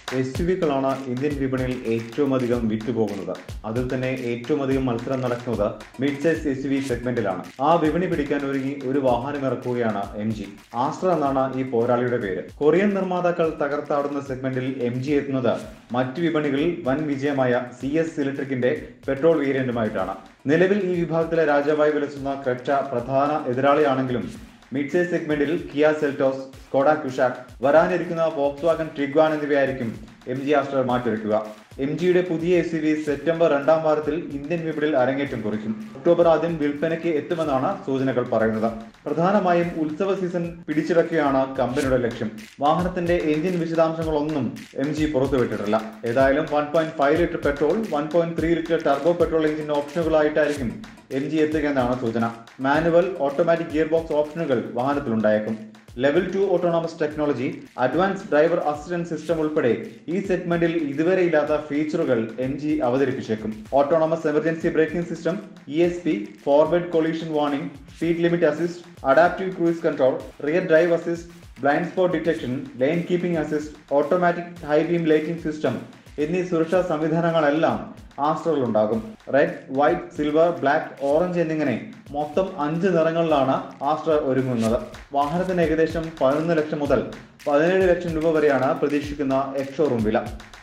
S U വികളാണ് Indian വിപണിയിൽ ഏറ്റവും അധികം വിറ്റുപോകുന്നത് അതിൽ തന്നെ ഏറ്റവും അധികം മത്സരം നടക്കുന്നത് mid size S U V സെഗ്മെന്റിലാണ് ആ വിപണി പിടിക്കാൻ ഒരുങ്ങി ഒരു വാഹനം ഇറക്കുകയാണ് എം ജി ആസ്ട്ര എന്നാണ് ഈ പോരാളിയുടെ പേര് കൊറിയൻ നിർമ്മാതാക്കൾ തകർത്താടുന്ന സെഗ്മെന്റിൽ എം ജി എത്തുന്നത് മറ്റു വിപണികളിൽ വൻ വിജയമായ സി എസ് ഇലക്ട്രിക്കിന്റെ പെട്രോൾ വേരിയന്റുമായിട്ടാണ് നിലവിൽ ഈ വിഭാഗത്തിലെ രാജാവായി വിലസുന്ന ക്രെറ്റ പ്രധാന എതിരാളിയാണെങ്കിലും മിഡ് സൈസ് സെഗ്മെന്റിൽ കിയ സെൽറ്റോസ് സ്കോഡ കുഷാക് വരാനിരിക്കുന്ന വോക്സ് വാഗൻ ട്രിഗ്വാൻ എന്നിവയായിരിക്കും എം ജി ആസ്റ്റർ മാറ്റിവെക്കുക എം ജിയുടെ പുതിയ എസ് സി വി സെപ്റ്റംബർ രണ്ടാം വാരത്തിൽ ഇന്ത്യൻ വിപണിയിൽ അരങ്ങേറ്റം കുറിക്കും ഒക്ടോബർ ആദ്യം വിൽപ്പനയ്ക്ക് എത്തുമെന്നാണ് സൂചനകൾ പറയുന്നത് പ്രധാനമായും ഉത്സവ സീസൺ പിടിച്ചെടുക്കുകയാണ് കമ്പനിയുടെ ലക്ഷ്യം വാഹനത്തിന്റെ എഞ്ചിൻ വിശദാംശങ്ങളൊന്നും എം ജി പുറത്തുവിട്ടിട്ടില്ല ഏതായാലും one point five litre petrol one point three litre turbo petrol engine ഓപ്ഷനുകളായിട്ടായിരിക്കും എം ജി എത്തുക എന്നാണ് സൂചന മാനുവൽ ഓട്ടോമാറ്റിക് ഗിയർ ബോക്സ് ഓപ്ഷനുകൾ വാഹനത്തിലുണ്ടായേക്കും level two autonomous technology advance driver assistant system ഉൾപ്പെടെ ഈ സെഗ്മെന്റിൽ ഇതുവരെ ഇല്ലാത്ത ഫീച്ചറുകൾ എം ജി അവതരിപ്പിച്ചേക്കും autonomous emergency braking system E S P forward collision warning speed limit assist adaptive cruise control rear drive assist blind spot detection lane keeping assist automatic high beam lighting system എന്നീ സുരക്ഷാ സംവിധാനങ്ങളെല്ലാം ആസ്ട്രയിലുണ്ടാകും red white silver black orange എന്നിങ്ങനെ മൊത്തം അഞ്ച് നിറങ്ങളിലാണ് ആസ്ട്ര ഒരുങ്ങുന്നത് വാഹനത്തിന് ഏകദേശം പതിനൊന്ന് ലക്ഷം മുതൽ പതിനേഴ് ലക്ഷം രൂപ വരെയാണ് പ്രതീക്ഷിക്കുന്ന എക്സ് ഷോറൂം വില